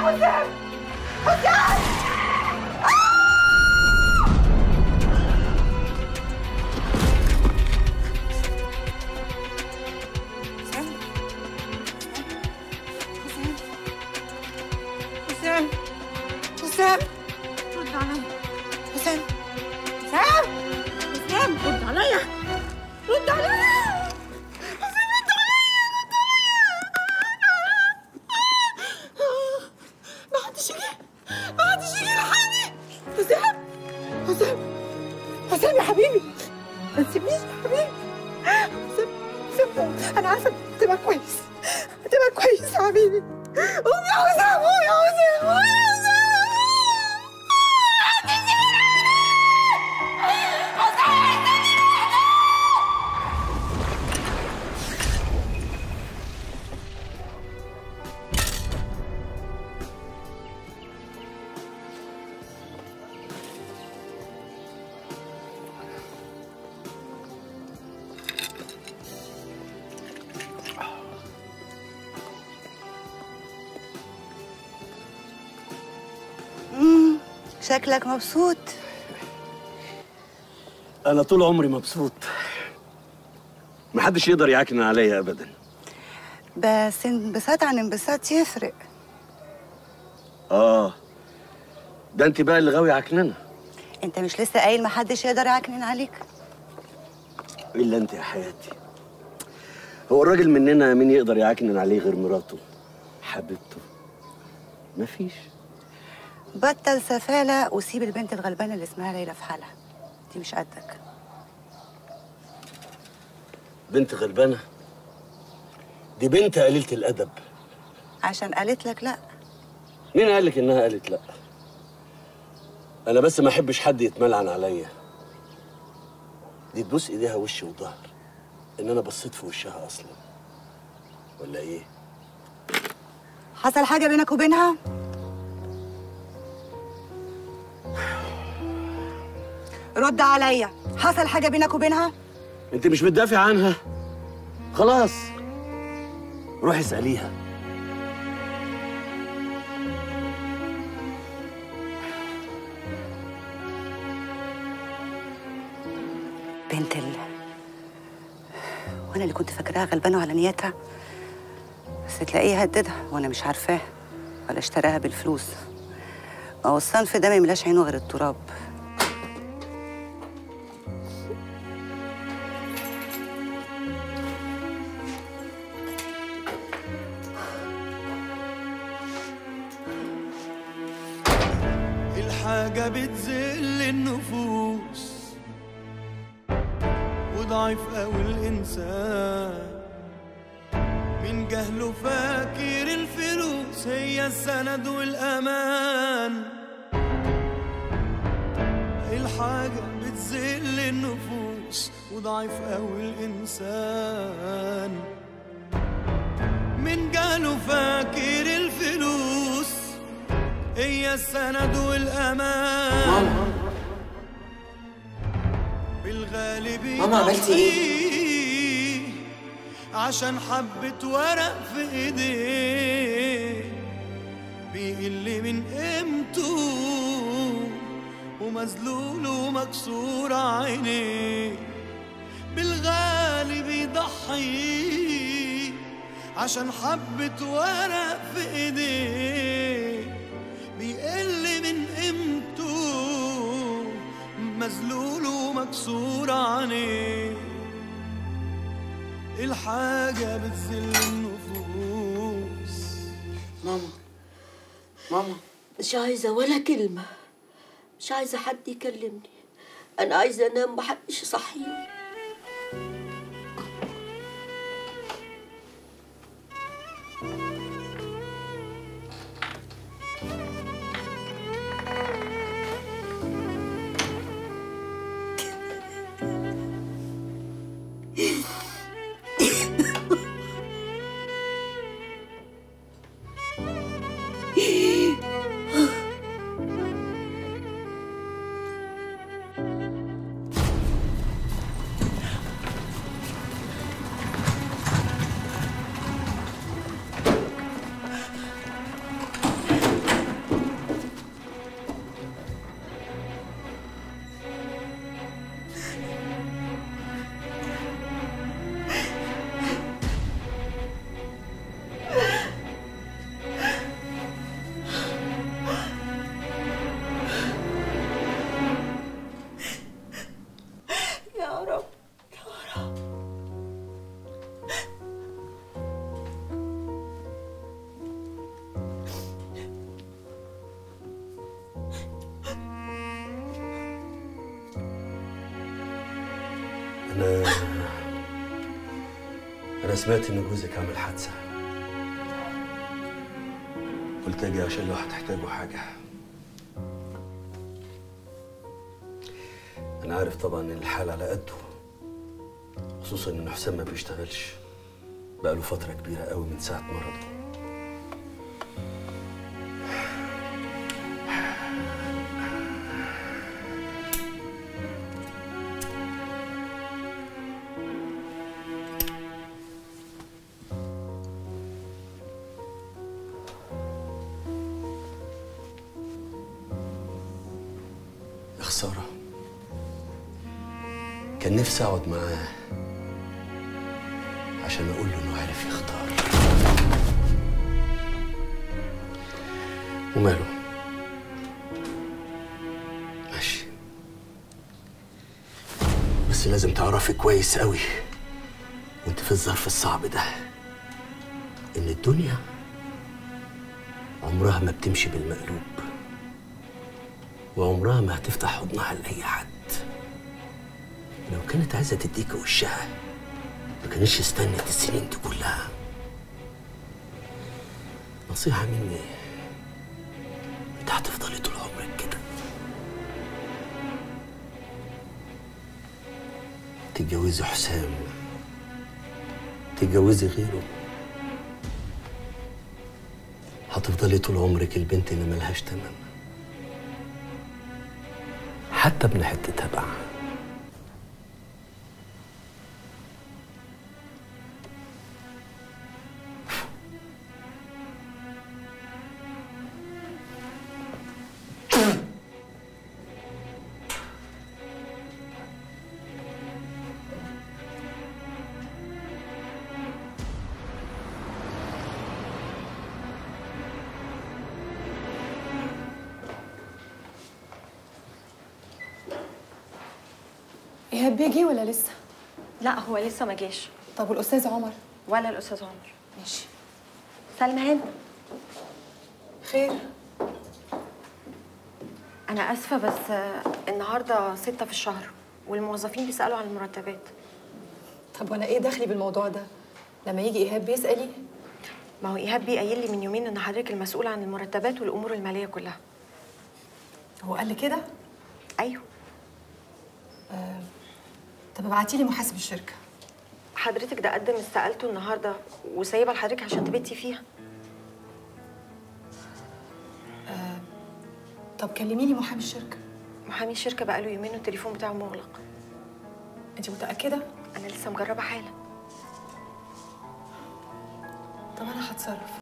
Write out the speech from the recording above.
حسام حسام حسام حسام رد عليا حسام حسام حسام رد عليا رد عليا حسام رد عليا رد عليا ما حدش يجي ما حدش يجي يلحقني حسام حسام حسام يا حبيبي ما تسيبنيش يا حبيبي حسام حسام انا عارفه تبقى كويس هتبقى كويس يا حبيبي قوم يا حسام قوم يا حسام قوم يا حسام مم. شكلك مبسوط انا طول عمري مبسوط محدش يقدر يعكنن عليا ابدا بس انبساط عن انبساط يفرق اه ده انت بقى اللي غاوي عكننه انت مش لسه قايل محدش يقدر يعكنن عليك الا انت يا حياتي هو الراجل مننا مين يقدر يعكنن عليه غير مراته حبيبته مفيش بطل سفالة وسيب البنت الغلبانة اللي اسمها ليلى في حالها دي مش قدك بنت غلبانه دي بنت قليله الادب عشان قالت لك لا مين قال لك انها قالت لا انا بس ما احبش حد يتملعن عليا دي تبوس ايديها وش وظهر ان انا بصيت في وشها اصلا ولا ايه حصل حاجة بينك وبينها رد عليا حصل حاجة بينك وبينها انت مش بتدافع عنها خلاص روحي اساليها بنت ال وانا اللي كنت فاكراها غلبانة على نيتها بس تلاقيه هددها وانا مش عارفاه ولا اشتراها بالفلوس ما هو الصنف ده ما يملاش عينه غير التراب الحاجة بتذل النفوس وضعيف قوي الإنسان من جهله فاكر الفلوس هي السند والأمان الحاجة بتذل النفوس وضعيف قوي الإنسان من جهله فاكر الفلوس هي السند والأمان ماما. بالغالب ماما، عملتي إيه؟ عشان حبة ورق في إيديه بيقل من قيمته ومذلول ومكسور عينيه بالغالب يضحي عشان حبة ورق في ايديه بيقل من قيمته مذلول ومكسور عينيه الحاجة بتذل النفوس ماما ماما مش عايزة ولا كلمة مش عايزة حد يكلمني أنا عايزة أنام محدش يصحيني سمعت ان جوزك عمل حادثه قلت اجي عشان لو هتحتاجوا حاجه انا عارف طبعا ان الحال على قده خصوصا ان حسام ما بيشتغلش بقاله فتره كبيره قوي من ساعه مرضه يا خسارة كان نفسي أقعد معاه عشان أقول له إنه عارف يختار وماله ماشي بس لازم تعرفي كويس قوي وانت في الظرف الصعب ده إن الدنيا عمرها ما بتمشي بالمقلوب وعمرها ما هتفتح حضنها لأي حد لو كانت عايزة تديك وشها ما كانتش استنت السنين دي كلها نصيحة مني انت هتفضلي طول عمرك كده تتجوزي حسام تتجوزي غيره هتفضلي طول عمرك البنت اللي ملهاش تمن حتى ابن حتتها بقى ايهاب بيجي ولا لسه لا هو لسه ما جاش طب والاستاذ عمر ولا الاستاذ عمر ماشي سلمى هنا خير انا اسفه بس آه، النهارده ستة في الشهر والموظفين بيسالوا عن المرتبات طب وانا ايه دخلي بالموضوع ده لما يجي ايهاب بيسالي ما هو ايهاب بيه قايل لي من يومين ان حضرتك المسؤوله عن المرتبات والامور الماليه كلها هو قال لي كده ايوه طب ابعتي لي محاسب الشركه حضرتك ده قدم استقالته النهارده وسايبها لحضرتك عشان تبتي فيها طب كلميني محامي الشركه محامي الشركه بقاله يومين والتليفون بتاعه مغلق انت متاكده انا لسه مجربه حالا طب انا هتصرف